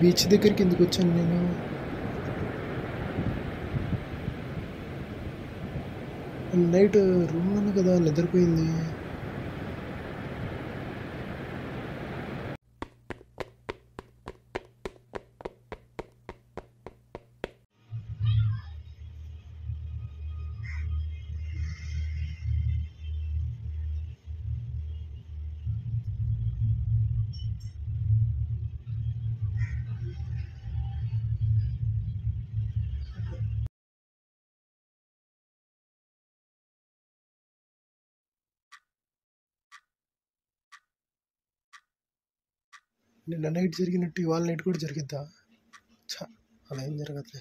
beach దగ్గరికి ఎందుకు వచ్చాను నేను నైట్ రూమ్లోనే కదా నిద్రపోయింది నిన్న నైట్ జరిగినట్టు ఇవాళ నైట్ కూడా జరిగిద్దా ఛ అలా ఏం జరగదులే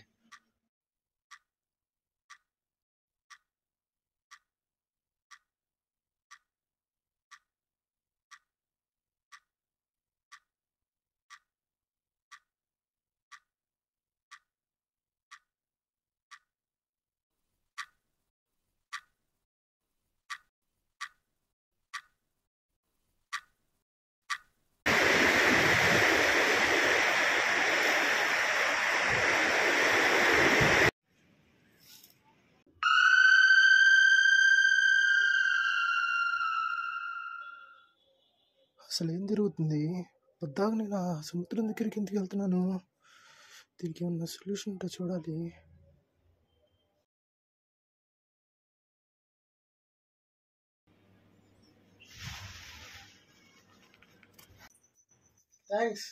అసలు ఏం జరుగుతుంది పొద్దాక నేను ఆ సముద్రం దగ్గరికి ఎందుకు వెళ్తున్నాను దీనికి ఏమన్నా సొల్యూషన్ ఉంటే చూడాలి థ్యాంక్స్